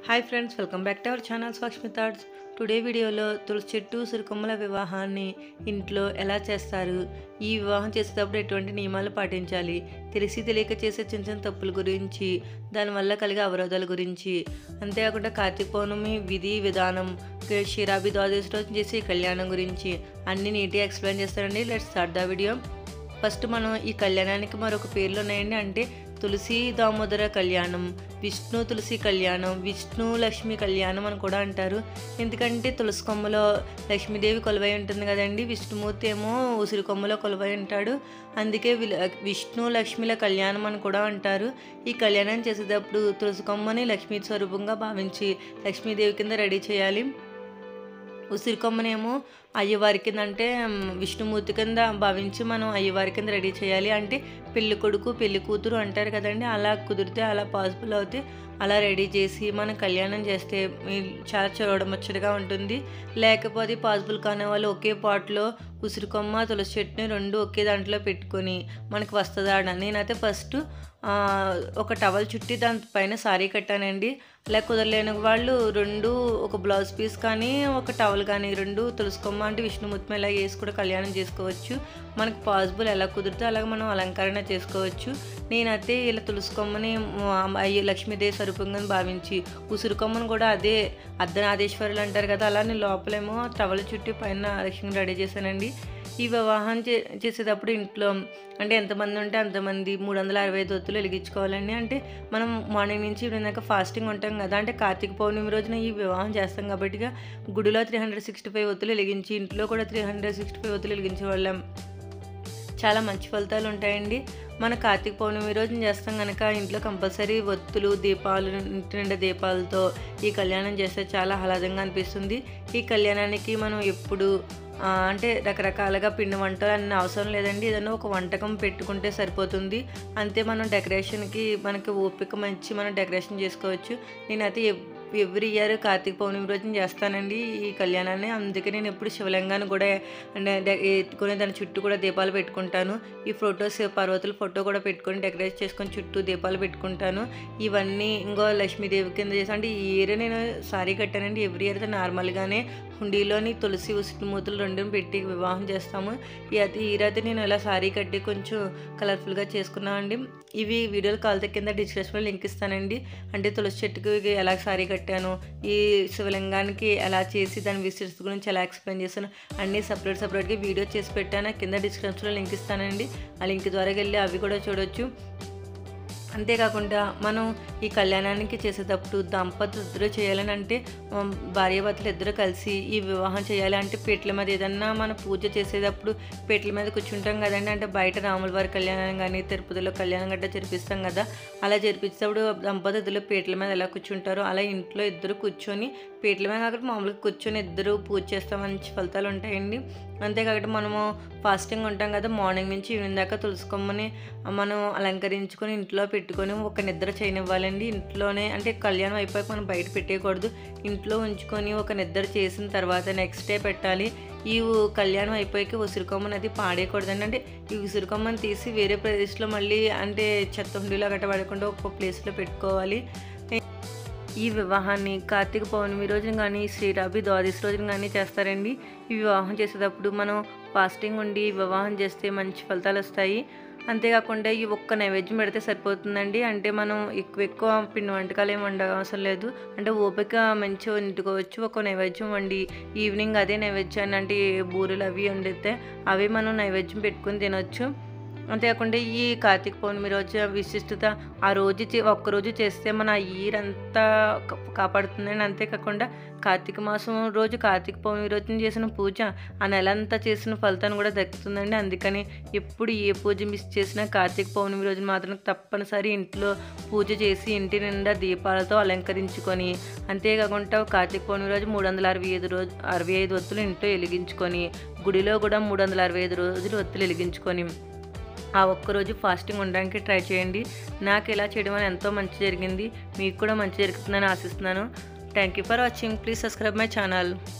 hi friends welcome back to our channel Sakshi thoughts today వీడియోలో తులసి చెట్టు సిరికొమ్మల వివాహాన్ని ఇంట్లో ఎలా చేస్తారు ఈ వివాహం చేసేటప్పుడు ఎటువంటి నియమాలు పాటించాలి తెలిసి తెలియక చేసే చిన్న చిన్న తప్పుల గురించి దానివల్ల కలిగే అవరోధాల గురించి అంతేకాకుండా కార్తీక పౌర్ణమి విధి విధానం క్షీరాబి ద్వాదశి రోజు చేసే కళ్యాణం గురించి అన్ని నీట్గా ఎక్స్ప్లెయిన్ చేస్తారండి let's start the video first మనం ఈ కళ్యాణానికి మరొక పేర్లు ఉన్నాయండి అంటే తులసి దామోదర కళ్యాణం విష్ణు తులసి కళ్యాణం విష్ణు లక్ష్మి కళ్యాణం అని కూడా అంటారు ఎందుకంటే తులసి కొమ్మలో లక్ష్మీదేవి కొలువై ఉంటుంది కదండి విష్ణుమూర్తి ఏమో ఉసిరి కొమ్మలో కొలువై ఉంటాడు అందుకే విల- విష్ణు లక్ష్మిల కళ్యాణం అని కూడా అంటారు ఈ కళ్యాణం చేసేటప్పుడు తులసి కొమ్మని లక్ష్మీ స్వరూపంగా భావించి లక్ష్మీదేవి కింద రెడీ చేయాలి ఉసిరి కొమ్మనేమో అయ్యవారి కింద అంటే మ్, విష్ణుమూర్తి కింద భావించి మనం అయ్యవారి కింద రెడీ చేయాలి అంటే పెళ్లి కొడుకు పెళ్లి కూతురు అంటారు కదండి అలా కుదిరితే అలా పాసిబుల్ అవుతే అలా రెడీ చేసి మనం కళ్యాణం చేస్తే ఈ చాలా చూడముచ్చటగా ఉంటుంది లేకపోతే పాసిబుల్ కాని వాళ్ళు ఒకే పాట్లో ఉసిరి కొమ్మ తులసి చెట్టుని రెండు ఒకే దాంట్లో పెట్టుకొని మనకి వస్తుంది ఆడ నేనైతే ఫస్ట్ ఆ, ఒక టవల్ చుట్టి దానిపైన సారీ కట్టానండి లేక కుదరలేని వాళ్ళు రెండు ఒక బ్లౌజ్ పీస్ కానీ ఒక టవల్ కానీ రెండు తులసికొమ్మ అంటే విష్ణుమూర్తి ఇలా వేసి కూడా కళ్యాణం చేసుకోవచ్చు మనకు పాసిబుల్ ఎలా కుదిరితే అలాగ మనం అలంకరణ చేసుకోవచ్చు నేనైతే ఇలా తులసికొమ్మని అయ్యి లక్ష్మీదేవి స్వరూపంగా భావించి ఉసిరి కొమ్మను కూడా అదే అర్ధనాదేశ్వరులు అంటారు కదా అలా నేను లోపలేమో టవల్ చుట్టి పైన లక్ష్మి రెడీ చేశానండి ఈ వివాహం చే చేసేటప్పుడు ఇంట్లో అంటే ఎంతమంది ఉంటే అంతమంది మూడు వందల అరవై ఐదు ఒత్తులు వెలిగించుకోవాలండి అంటే మనం మార్నింగ్ నుంచి ఈవినింగ్ దాకా ఫాస్టింగ్ ఉంటాం కదా అంటే కార్తీక పౌర్ణమి రోజున ఈ వివాహం చేస్తాం కాబట్టి ఇక గుడిలో త్రీ హండ్రెడ్ సిక్స్టీ ఫైవ్ ఒత్తులు వెలిగించి ఇంట్లో కూడా త్రీ హండ్రెడ్ సిక్స్టీ ఫైవ్ ఒత్తులు వెలిగించే వాళ్ళం చాలా మంచి ఫలితాలు ఉంటాయండి మన కార్తీక పౌర్ణమి రోజున చేస్తాం కనుక ఇంట్లో కంపల్సరీ ఒత్తులు దీపాలు ఇంటి నిండా దీపాలతో ఈ కళ్యాణం చేస్తే చాలా ఆహ్లాదంగా అనిపిస్తుంది ఈ కళ్యాణానికి మనం ఎప్పుడు ఆ, అంటే రకరకాలుగా పిండి వంటలు అన్న అవసరం లేదండి ఏదైనా ఒక వంటకం పెట్టుకుంటే సరిపోతుంది అంతే మనం డెకరేషన్కి మనకి ఓపిక మంచి మనం డెకరేషన్ చేసుకోవచ్చు నేనైతే ఎవ్- ఎవ్రీ ఇయర్ కార్తీక పౌర్ణమి రోజున చేస్తానండి ఈ కళ్యాణాన్ని అందుకే నేను ఎప్పుడు శివలింగాన్ని కూడా అంటే డె- ఎత్తుకొని దాని చుట్టూ కూడా దీపాలు పెట్టుకుంటాను ఈ ఫొటోస్ పర్వతుల ఫోటో కూడా పెట్టుకొని డెకరేట్ చేసుకొని చుట్టూ దీపాలు పెట్టుకుంటాను ఇవన్నీ ఇంకో లక్ష్మీదేవి కింద చేసి అంటే ఈ ఇయర్ నేను సారీ కట్టానండి ఎవ్రీ ఇయర్ నార్మల్గానే హుండీలోని తులసి ఉసిరిమూతులు రెండు పెట్టి వివాహం చేస్తాము ఈ అయితే ఈ రాత్రి నేను ఇలా సారీ కట్టి కొంచెం కలర్ఫుల్గా చేసుకున్నామండి ఇవి వీడియోలు కాలితే కింద డిస్క్రిప్షన్లో లింక్ ఇస్తానండి అంటే తులసి చెట్టుకి ఎలా సారీ కట్టాను ఈ శివలింగానికి ఎలా చేసి దాని విశిష్టత గురించి ఎలా ఎక్స్ప్లెయిన్ చేశాను అన్నీ సపరేట్ సపరేట్గా వీడియో చేసి పెట్టాను కింద డిస్క్రిప్షన్లో లింక్ ఇస్తానండి ఆ లింక్ ద్వారా వెళ్ళి అవి కూడా చూడొచ్చు అంతేకాకుండా మనం ఈ కళ్యాణానికి చేసేటప్పుడు దంపతులు ఇద్దరు చేయాలని అంటే ఉమ్, భార్యాభర్తలు ఇద్దరు కలిసి ఈ వివాహం చేయాలి అంటే పీటల మీద ఏదన్నా మన పూజ చేసేటప్పుడు పీటల మీద కూర్చుంటాం కదండి అంటే బయట రాముల వారి కళ్యాణం కానీ తిరుపతిలో కళ్యాణం గట్రా జరిపిస్తాం కదా అలా జరిపించేటప్పుడు దంపతులు పీటల మీద ఎలా కూర్చుంటారో అలా ఇంట్లో ఇద్దరు కూర్చొని పీటల మీద కాకుండా మామూలుగా కూర్చొని ఇద్దరు పూజ చేస్తాం మంచి ఫలితాలు ఉంటాయండి అంతేకాకుండా మనము ఫాస్టింగ్ ఉంటాం కదా మార్నింగ్ నుంచి ఈవినింగ్ దాకా తులసికొమ్మని మనం అలంకరించుకొని ఇంట్లో పెట్టుకొని ఒక నిద్ర చేయనివ్వాలండి ఇంట్లోనే అంటే కళ్యాణం అయిపోయాక మనం బయట పెట్టేయకూడదు ఇంట్లో ఉంచుకొని ఒక నిద్ర చేసిన తర్వాత నెక్స్ట్ డే పెట్టాలి ఈ ఉ- కళ్యాణం అయిపోయాక ఉసిరికొమ్మని అది పాడేయకూడదండి అంటే ఈ ఉసిరికొమ్మని తీసి వేరే ప్లేస్లో మళ్ళీ అంటే చెత్త హుండీలో గట్ట పడకుండా ఒక ప్లేస్లో పెట్టుకోవాలి ఈ వివాహాన్ని కార్తీక పౌర్ణమి రోజున కానీ శ్రీరాబి ద్వాదశి రోజున కానీ చేస్తారండి ఈ వివాహం చేసేటప్పుడు మనం ఫాస్టింగ్ ఉండి ఈ వివాహం చేస్తే మంచి ఫలితాలు వస్తాయి అంతేకాకుండా ఈ ఒక్క నైవేద్యం పెడితే సరిపోతుందండి అంటే మనం ఎక్కువ ఎక్కువ పిండి వంటకాలు ఏమి వండ అవసరం లేదు అంటే ఓపిక మంచిగా వండుకోవచ్చు ఒక నైవేద్యం వండి ఈవినింగ్ అదే నైవేద్యాన్ని అంటే బూరెలు అవి వండితే అవి మనం నైవేద్యం పెట్టుకుని తినొచ్చు అంతేకాకుండా ఈ కార్తీక పౌర్ణమి రోజు విశిష్టత ఆ రోజు చే- ఒక్కరోజు చేస్తే మన ఇయర్ అంతా కా- కాపాడుతుందండి అంతేకాకుండా కార్తీక మాసం రోజు కార్తీక పౌర్ణమి రోజున చేసిన పూజ ఆ నెల అంతా చేసిన ఫలితాన్ని కూడా దక్కుతుందండి అందుకని ఎప్పుడు ఏ పూజ మిస్ చేసినా కార్తీక పౌర్ణమి రోజున మాత్రం తప్పనిసరి ఇంట్లో పూజ చేసి ఇంటి నిండా దీపాలతో అలంకరించుకొని అంతేకాకుండా కార్తీక పౌర్ణమి రోజు మూడు వందల అరవై ఐదు రోజు అరవై ఐదు ఒత్తులు ఇంట్లో వెలిగించుకొని గుడిలో కూడా మూడు వందల అరవై ఐదు రోజులు ఒత్తులు వెలిగించుకొని ఆ ఒక్కరోజు ఫాస్టింగ్ ఉండడానికి ట్రై చేయండి నాకు ఇలా చేయడం వల్ల ఎంతో మంచి జరిగింది మీకు కూడా మంచి జరుగుతుందని ఆశిస్తున్నాను thank you for watching please subscribe my channel